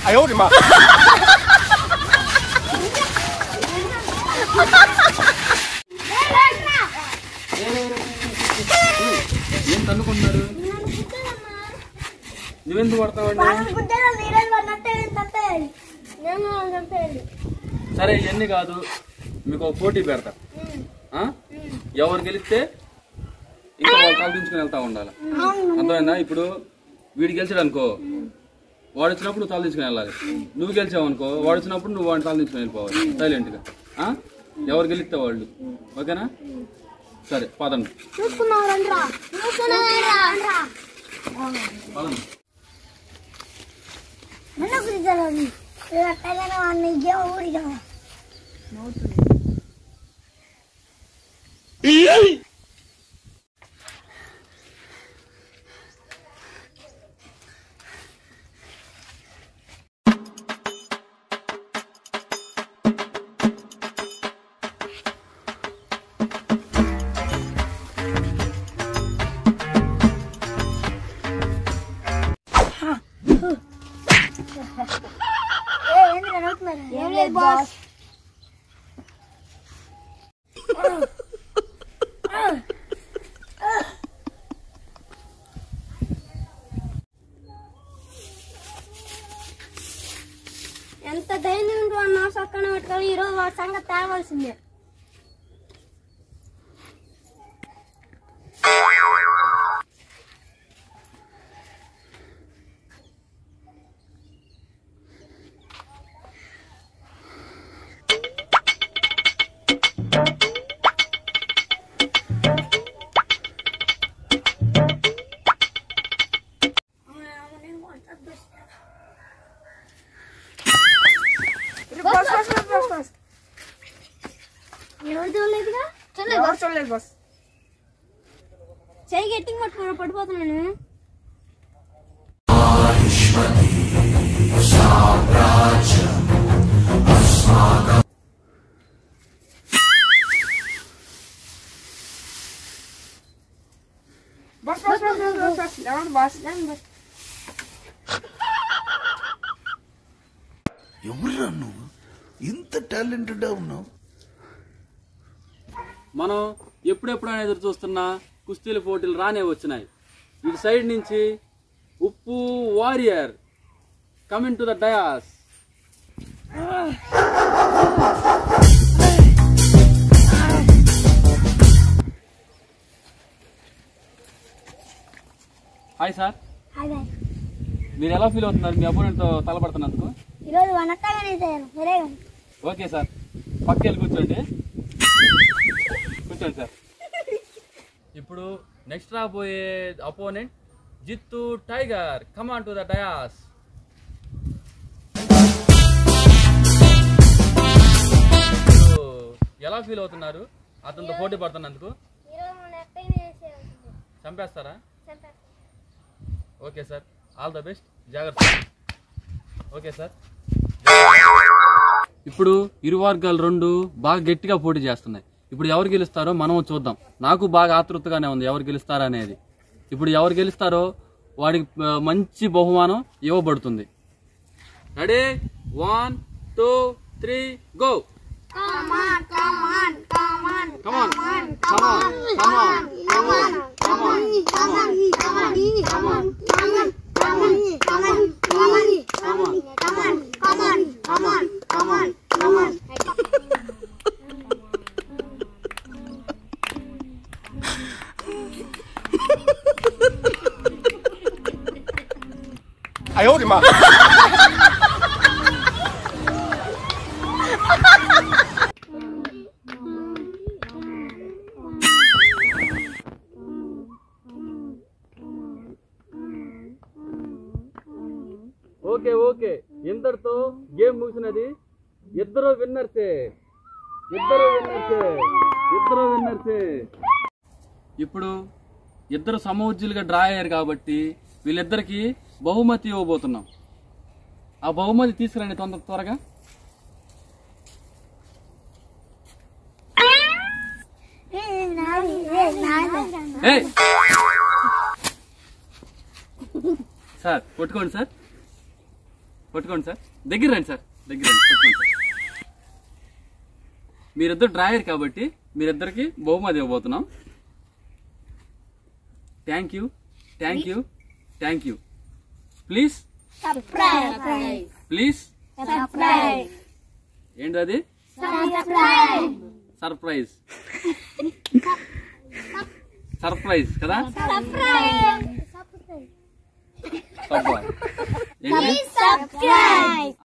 哎呦我的妈！ ఏం తన్నుకుంటున్నారు నువ్వెందుకు పడతావండి సరే ఇవన్నీ కాదు మీకు ఒక పోటీ పెడతా ఆ? ఎవరు గెలిస్తే ఇంకా వాళ్ళు తలదించుకుని వెళ్తా ఉండాలి అర్థమైందా ఇప్పుడు వీడు గెలిచాడు అనుకో వాడు వచ్చినప్పుడు నువ్వు తలదించుకుని వెళ్ళాలి నువ్వు గెలిచావు అనుకో వాడు వచ్చినప్పుడు నువ్వు వాడిని తలదించుకుని వెళ్ళిపోవాలి సైలెంట్గా ఆ? ఎవరు గెలిస్తే వాళ్ళు ఓకేనా సరే పదండి పదండి ఏం లేదు బాస్ ఎంత ధైర్యం ఉంటూ అన్న సక్కన పెట్టుకొని ఈరోజు వాడి సంగతి తేవాల్సిందే bus bus bus bus bus ఎవరు చూడలేదుగా ఎవరు చూడలేదు బస్ చెయ్యి గట్టిగా పట్టుకో పడిపోతున్నాను bus bus bus bus bus bus లేవండి బస్ ఎవరురా నువ్వు ఇంత టాలెంటెడ్ ఉన్నావు మనం ఎప్పుడెప్పుడు అనేది ఎదురు చూస్తున్నా కుస్తీల పోటీలు రానే వచ్చినాయి ఇటు సైడ్ నుంచి ఉప్పు warrior coming to the dais hi sir అదే మీరు ఎలా ఫీల్ అవుతున్నారు మీ అపోనెంట్తో తలపడుతున్నందుకు ఈరోజు వనక్కగానే తయారు సరే కానీ ఓకే సార్ పక్క వెళ్ళి కూర్చోండి కూర్చోండి సార్ ఇప్పుడు నెక్స్ట్ రాబోయే opponent Jittu Tiger come on to the dais ఎలా ఫీల్ అవుతున్నారు అతనితో పోటీ పడుతున్నందుకు ఈరోజు మన ఎక్కడైనా వేసేయాల్సిందే చంపేస్తారా చంపేస్తాం okay sir all the best జాగ్రత్త ఓకే సార్ ఇప్పుడు ఇరు వర్గాలు రెండు బాగా గట్టిగా పోటీ చేస్తున్నాయి ఇప్పుడు ఎవరు గెలుస్తారో మనం చూద్దాం నాకు బాగా ఆతృతగానే ఉంది ఎవరు గెలుస్తారా అనేది ఇప్పుడు ఎవరు గెలుస్తారో వాడికి ఆ, మంచి బహుమానం ఇవ్వబడుతుంది ready one two three go come on come on come on come on come on come on come on come on come on come on come on come on come on come on come on come on “哎呦我的妈！” okay okay ఇంతటితో గేమ్ ముగిసినది ఇద్దరు విన్నర్సే ఇద్దరు విన్నర్సే ఇద్దరు విన్నర్సే ఇప్పుడు ఇద్దరు సమూజ్యులుగా డ్రా అయ్యారు కాబట్టి వీళ్ళిద్దరికి బహుమతి ఇవ్వబోతున్నాం ఆ బహుమతి తీసుకురండి తొందర త్వరగా ఏయ్! సార్ పట్టుకోండి సార్ పట్టుకోండి సార్ దగ్గర రండి సార్ దగ్గర రండి పట్టుకోండి సార్ మీరిద్దరు డ్రాయర్ కాబట్టి మీరిద్దరికి బహుమతి ఇవ్వబోతున్నాం thank you thank you thank you please subscribe please subscribe ఏంటి అది సబ్స్క్రైబ్ సర్ప్రైజ్ సర్ప్రైజ్ కదా సబ్స్క్రైబ్ అబ్బా ఏంటి సబ్స్క్రైబ్